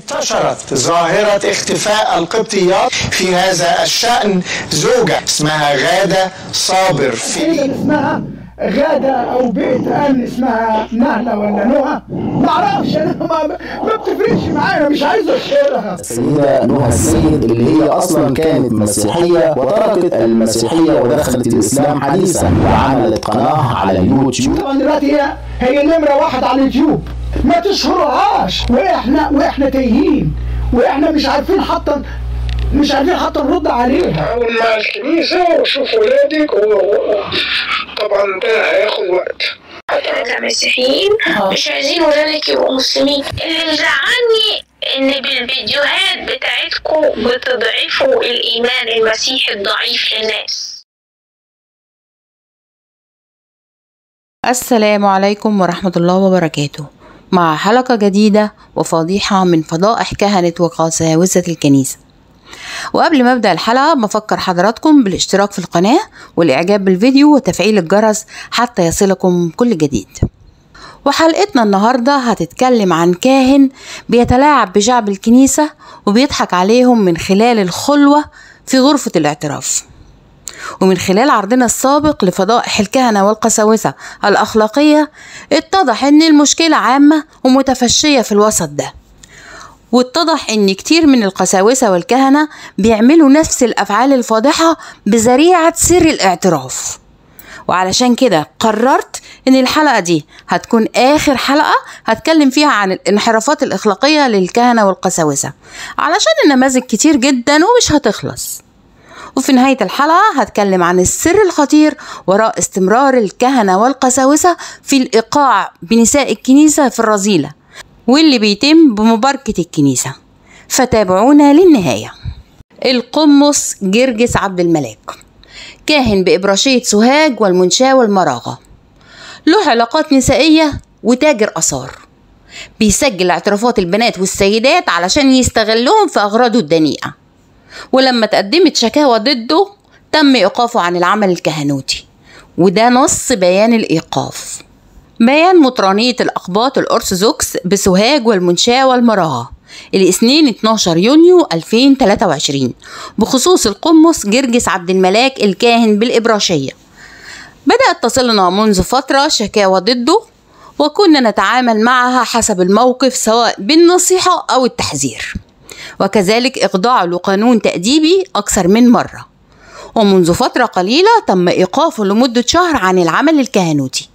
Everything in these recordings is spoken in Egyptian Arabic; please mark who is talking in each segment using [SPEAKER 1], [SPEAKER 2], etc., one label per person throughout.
[SPEAKER 1] انتشرت ظاهرة اختفاء القبطيات في هذا الشأن زوجة اسمها غادة صابر في
[SPEAKER 2] اسمها غادة أو بيت أمن اسمها نهلة ولا نهى معرفش أنا ما, ما بتفرقش معايا مش عايز أشهرها
[SPEAKER 3] السيدة نهى السيد اللي هي أصلا كانت مسيحية وتركت المسيحية ودخلت الإسلام حديثا وعملت قناة على اليوتيوب
[SPEAKER 2] طبعا دلوقتي هي هي نمرة واحد على اليوتيوب ما تشهرهاش وإحنا وإحنا تايهين وإحنا مش عارفين حتى مش عارفين حتى نرد عليها
[SPEAKER 4] حاول مع الكنيسة وشوف ولادك طبعا ده هياخد وقت
[SPEAKER 5] احنا كمسيحيين مش عايزين ولادك يبقوا مسلمين اللي مزعلني ان بالفيديوهات بتاعتكم بتضعفوا الايمان المسيحي الضعيف للناس
[SPEAKER 6] السلام عليكم ورحمة الله وبركاته مع حلقة جديدة وفضيحة من فضائح كهنة وقساوسة الكنيسة وقبل ما ابدا الحلقه بفكر حضراتكم بالاشتراك في القناه والاعجاب بالفيديو وتفعيل الجرس حتى يصلكم كل جديد وحلقتنا النهارده هتتكلم عن كاهن بيتلاعب بشعب الكنيسه وبيضحك عليهم من خلال الخلوه في غرفه الاعتراف ومن خلال عرضنا السابق لفضائح الكهنه والقساوسه الاخلاقيه اتضح ان المشكله عامه ومتفشيه في الوسط ده واتضح ان كتير من القساوسة والكهنة بيعملوا نفس الافعال الفاضحة بذريعة سر الاعتراف وعلشان كده قررت ان الحلقة دي هتكون اخر حلقة هتكلم فيها عن الانحرافات الاخلاقية للكهنة والقساوسة علشان النماذج كتير جدا ومش هتخلص وفي نهاية الحلقة هتكلم عن السر الخطير وراء استمرار الكهنة والقساوسة في الإيقاع بنساء الكنيسة في الرذيلة واللي بيتم بمباركة الكنيسة فتابعونا للنهاية القمص جرجس عبد الملاك كاهن بإبراشية سوهاج والمنشاة والمراغة له علاقات نسائية وتاجر آثار بيسجل اعترافات البنات والسيدات علشان يستغلهم في أغراضه الدنيئة ولما تقدمت شكاوى ضده تم إيقافه عن العمل الكهنوتي وده نص بيان الإيقاف بيان مطرانية الأقباط الأرثوذكس بسوهاج والمنشاة والمراغة الاثنين 12 يونيو 2023 بخصوص القمص جرجس عبد الملاك الكاهن بالإبراشية بدأت تصلنا منذ فترة شكاوى ضده وكنا نتعامل معها حسب الموقف سواء بالنصيحة أو التحذير وكذلك إخضاعه لقانون تأديبي أكثر من مرة ومنذ فترة قليلة تم إيقافه لمدة شهر عن العمل الكهنوتي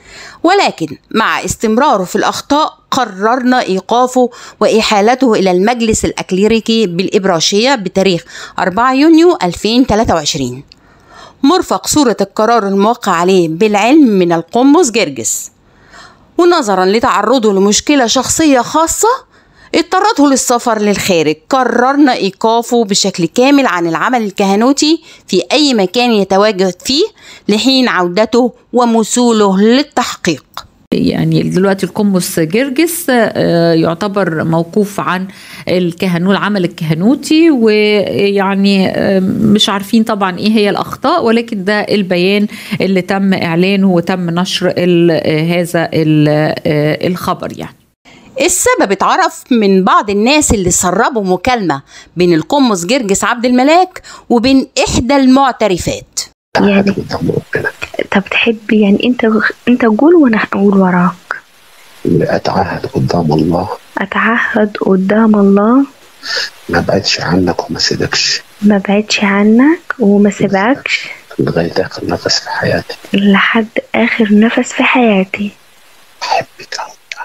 [SPEAKER 6] ولكن مع استمراره في الأخطاء قررنا إيقافه وإحالته إلى المجلس الأكليريكي بالإبراشية بتاريخ 4 يونيو 2023 مرفق صورة القرار الموقع عليه بالعلم من القمص جرجس ونظرا لتعرضه لمشكلة شخصية خاصة اضطرته للسفر للخارج قررنا إيقافه بشكل كامل عن العمل الكهنوتي في أي مكان يتواجد فيه لحين عودته ومثوله للتحقيق
[SPEAKER 7] يعني دلوقتي القمص جرجس يعتبر موقوف عن الكهنو العمل الكهنوتي ويعني مش عارفين طبعا ايه هي الاخطاء ولكن ده البيان اللي تم اعلانه وتم نشر هذا الخبر يعني
[SPEAKER 6] السبب اتعرف من بعض الناس اللي سربوا مكالمة بين القمص جرجس عبد الملاك وبين إحدى المعترفات
[SPEAKER 8] يعني طب تحب يعني انت انت قول وانا هقول وراك
[SPEAKER 9] أتعهد قدام الله
[SPEAKER 8] اتعهد قدام الله
[SPEAKER 9] ما بعدش عنك وما سيبكش
[SPEAKER 8] ما بعدش عنك وما سيبكش
[SPEAKER 9] لغاية آخر نفس في حياتي
[SPEAKER 8] لحد اخر نفس في حياتي
[SPEAKER 9] بحبك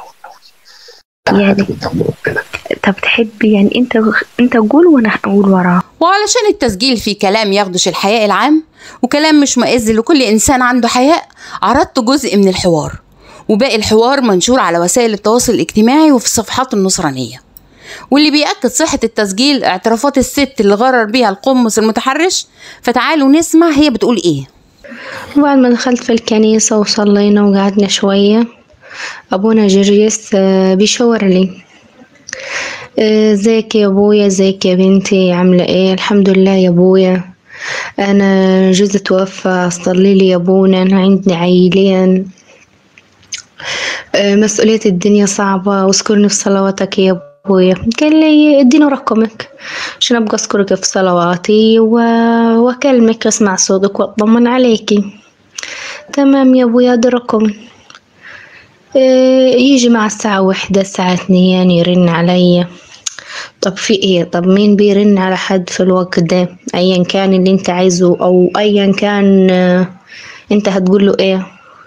[SPEAKER 9] أوي
[SPEAKER 8] يعني
[SPEAKER 9] قدام ربنا
[SPEAKER 8] طب تحب يعني انت انت قول وانا هقول وراك
[SPEAKER 6] وعلشان التسجيل في كلام يخدش الحياء العام وكلام مش مؤذي لكل إنسان عنده حياء عرضت جزء من الحوار وباقي الحوار منشور على وسائل التواصل الاجتماعي وفي الصفحات النصرانية واللي بيأكد صحة التسجيل اعترافات الست اللي غرر بيها القمص المتحرش فتعالوا نسمع هي بتقول ايه
[SPEAKER 8] وبعد ما دخلت في الكنيسة وصلينا وقعدنا شوية أبونا جرجس بيشاور لي ازيك يا ابويا ازيك يا بنتي عاملة ايه الحمد لله يا ابويا انا جوزي توفى صلي لي يا ابونا انا عندي عيلين مسؤولية الدنيا صعبة واذكرني في صلواتك يا أبويا قال لي اديني رقمك عشان أبقى أذكرك في صلواتي و... وأكلمك أسمع صوتك وأطمن عليكي تمام يا أبويا ده رقم إيه يجي مع الساعة وحدة الساعة اثنين يرن عليا طب في ايه طب مين بيرن على حد في الوقت ده ايا كان اللي انت عايزه او ايا كان آه، انت هتقول له ايه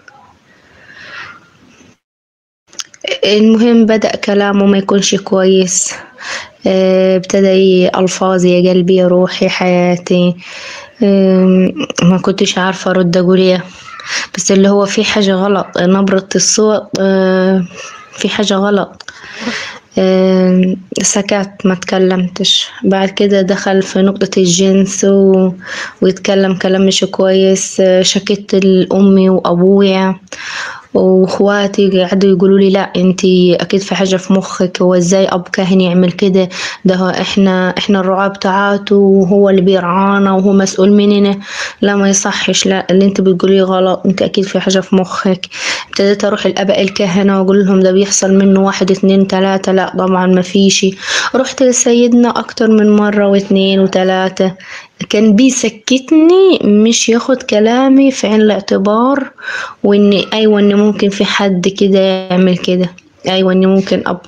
[SPEAKER 8] المهم بدأ كلامه ما يكونش كويس آه، ابتدى ي- ألفاظ يا قلبي يا روحي حياتي آم، ما كنتش عارفة أرد أقول إيه بس اللي هو في حاجة غلط نبرة الصوت آه، في حاجة غلط آم، سكت ما تكلمتش بعد كده دخل في نقطة الجنس و... ويتكلم كلام مش كويس آه، شكيت لأمي وأبويا واخواتي قعدوا يقولوا لي لا انتي اكيد في حاجه في مخك هو ازاي اب كاهن يعمل كده ده هو احنا احنا الرعاة بتاعته وهو اللي بيرعانا وهو مسؤول مننا لا ما يصحش لا اللي انت بتقوليه غلط انت اكيد في حاجه في مخك ابتديت اروح الاباء الكهنه واقول لهم ده بيحصل منه واحد اتنين تلاته لا طبعا ما فيش رحت لسيدنا اكتر من مره واتنين وتلاته كان بيسكتني مش ياخد كلامي في عين الاعتبار وان ايوه ان ممكن في حد كده يعمل كده ايوه ان ممكن اب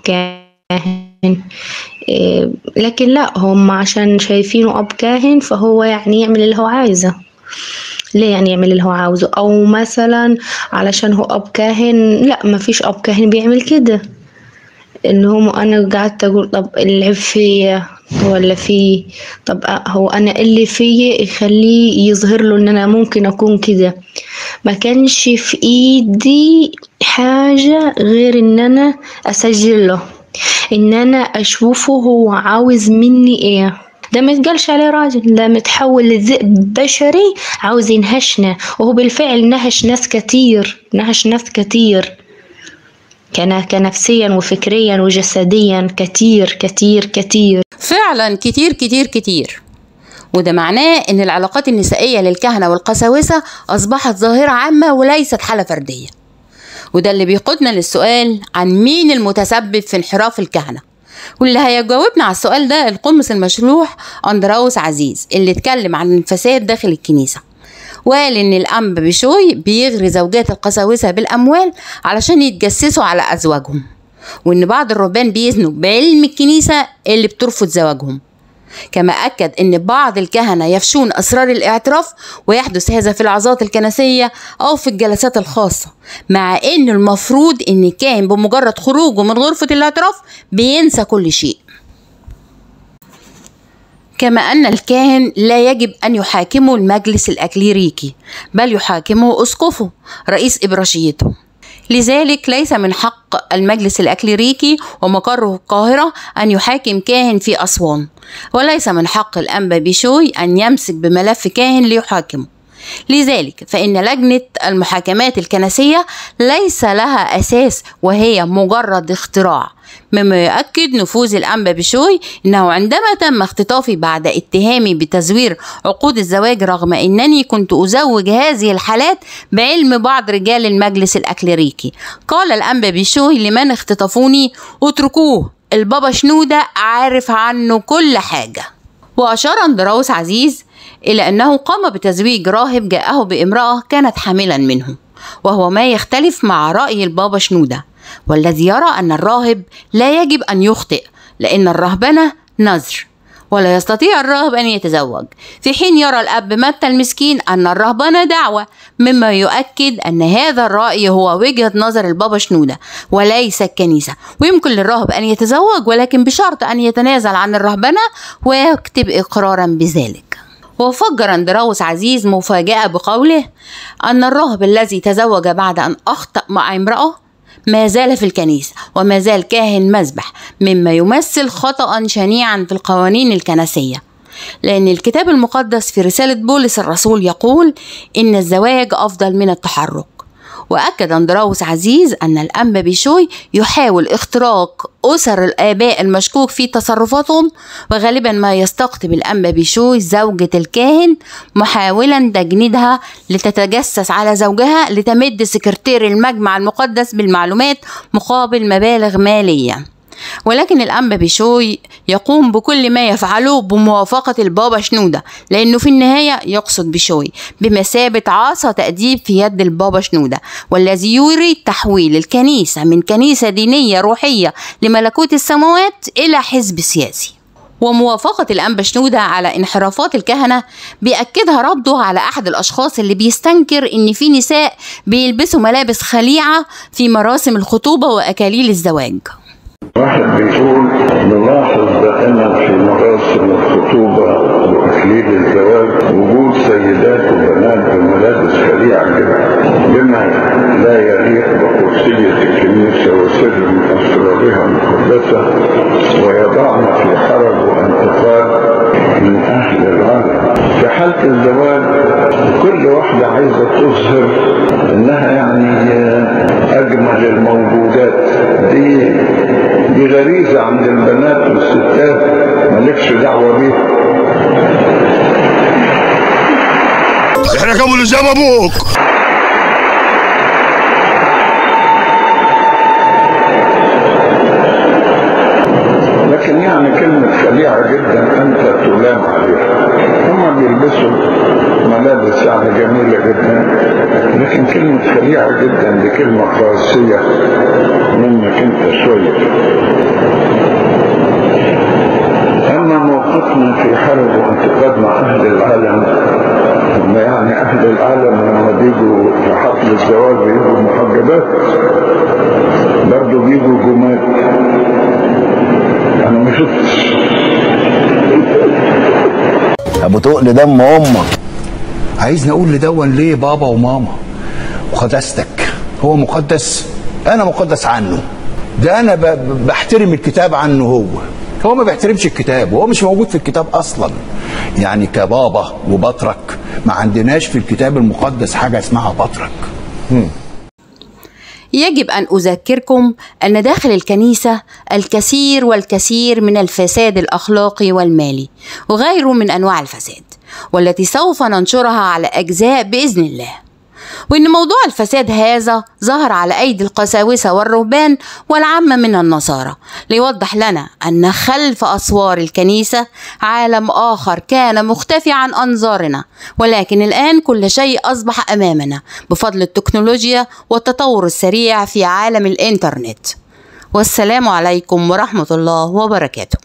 [SPEAKER 8] كاهن إيه، لكن لا هم عشان شايفينه اب كاهن فهو يعني يعمل اللي هو عايزه ليه يعني يعمل اللي هو عاوزه او مثلا علشان هو اب كاهن لا ما فيش اب كاهن بيعمل كده اللي هم انا قعدت اقول طب العيب فيا ولا فيه طب أ- هو انا اللي فيا يخليه يظهر له ان انا ممكن اكون كده ما كانش في ايدي حاجة غير ان انا اسجل له ان انا اشوفه هو عاوز مني ايه ده ما يتقالش عليه راجل ده متحول لذئب بشري عاوز ينهشنا وهو بالفعل نهش ناس كتير نهش ناس كتير كان كنفسيا وفكريا وجسديا كتير كتير كتير
[SPEAKER 6] فعلا كتير كتير كتير وده معناه ان العلاقات النسائية للكهنة والقساوسة اصبحت ظاهرة عامة وليست حالة فردية وده اللي بيقودنا للسؤال عن مين المتسبب في انحراف الكهنة واللي هيجاوبنا على السؤال ده القمص المشلوح أندراوس عزيز اللي اتكلم عن الفساد داخل الكنيسة وقال إن الأنبا بشوي بيغري زوجات القساوسة بالأموال علشان يتجسسوا على أزواجهم وإن بعض الرهبان بيزنوا بعلم الكنيسة اللي بترفض زواجهم كما أكد أن بعض الكهنة يفشون أسرار الاعتراف ويحدث هذا في العظات الكنسية أو في الجلسات الخاصة مع أن المفروض أن الكاهن بمجرد خروجه من غرفة الاعتراف بينسى كل شيء كما أن الكاهن لا يجب أن يحاكمه المجلس الأكليريكي بل يحاكمه أسقفه رئيس إبراشيته لذلك ليس من حق المجلس الأكليريكي ومقره القاهرة أن يحاكم كاهن في أسوان وليس من حق الأنبا بيشوي أن يمسك بملف كاهن ليحاكمه لذلك فإن لجنة المحاكمات الكنسية ليس لها أساس وهي مجرد اختراع مما يؤكد نفوذ الأنبا بشوي أنه عندما تم اختطافي بعد اتهامي بتزوير عقود الزواج رغم أنني كنت أزوج هذه الحالات بعلم بعض رجال المجلس الأكليريكي قال الأنبا بشوي لمن اختطفوني اتركوه البابا شنودة عارف عنه كل حاجة وأشار أندراوس عزيز إلى أنه قام بتزويج راهب جاءه بامرأة كانت حاملا منه وهو ما يختلف مع رأي البابا شنودة والذي يرى أن الراهب لا يجب أن يخطئ لأن الرهبنة نذر ولا يستطيع الراهب أن يتزوج في حين يرى الأب متى المسكين أن الرهبنة دعوة مما يؤكد أن هذا الرأي هو وجهة نظر البابا شنودة وليس الكنيسة ويمكن للراهب أن يتزوج ولكن بشرط أن يتنازل عن الرهبنة ويكتب إقرارا بذلك وفجر اندراوس عزيز مفاجأة بقوله أن الراهب الذي تزوج بعد أن أخطأ مع امرأة ما زال في الكنيسة وما زال كاهن مذبح مما يمثل خطأ شنيعا في القوانين الكنسية لأن الكتاب المقدس في رسالة بولس الرسول يقول إن الزواج أفضل من التحرك وأكد أندراوس عزيز أن الأنبا بيشوي يحاول اختراق أسر الآباء المشكوك في تصرفاتهم وغالبا ما يستقطب الأنبا بيشوي زوجة الكاهن محاولا تجنيدها لتتجسس على زوجها لتمد سكرتير المجمع المقدس بالمعلومات مقابل مبالغ مالية ولكن الأنبا بشوي يقوم بكل ما يفعله بموافقة البابا شنودة لأنه في النهاية يقصد بشوي بمثابة عصا تأديب في يد البابا شنودة والذي يريد تحويل الكنيسة من كنيسة دينية روحية لملكوت السماوات إلى حزب سياسي وموافقة الأنبا شنودة على انحرافات الكهنة بيأكدها رده على أحد الأشخاص اللي بيستنكر إن في نساء بيلبسوا ملابس خليعة في مراسم الخطوبة وأكاليل الزواج
[SPEAKER 10] واحد بيقول نلاحظ دائما في مراسم الخطوبة وتكليل الزواج وجود سيدات وبنات بملابس خليعة جدا بما لا يليق بقدسية الكنيسة وسر من أسرارها المقدسة ويضعن في حرج وانتقاد من أهل العالم في حالة الزواج كل واحدة عايزة تظهر إنها يعني أجمل الموجودات دي دي غريزة عند البنات والستات مالكش دعوة بيها
[SPEAKER 11] احنا كمل زي ابوك
[SPEAKER 10] لكن يعني كلمة خليعة جدا أنت تلام عليها هم بيلبسوا ملابس يعني جميلة جدا لكن كلمة خليعة جدا دي كلمة قاسية منك أنت شوية أما موقفنا في حرب وانتقاد مع أهل العالم هم يعني أهل العالم لما بيجوا في حفل الزواج بيجوا محجبات برضه بيجوا جمال أنا ما شفتش
[SPEAKER 11] ابو تقل دم امك عايزني اقول لدون ليه بابا وماما وقداستك هو مقدس انا مقدس عنه ده انا ب- ب- بحترم الكتاب عنه هو هو ما بيحترمش الكتاب وهو مش موجود في الكتاب اصلا يعني كبابا وبطرك ما عندناش في الكتاب المقدس حاجه اسمها بطرك
[SPEAKER 6] يجب أن أذكركم أن داخل الكنيسة الكثير والكثير من الفساد الأخلاقي والمالي وغيره من أنواع الفساد والتي سوف ننشرها على أجزاء بإذن الله وإن موضوع الفساد هذا ظهر على أيدي القساوسة والرهبان والعامة من النصارى ليوضح لنا أن خلف أسوار الكنيسة عالم آخر كان مختفي عن أنظارنا ولكن الآن كل شيء أصبح أمامنا بفضل التكنولوجيا والتطور السريع في عالم الإنترنت والسلام عليكم ورحمة الله وبركاته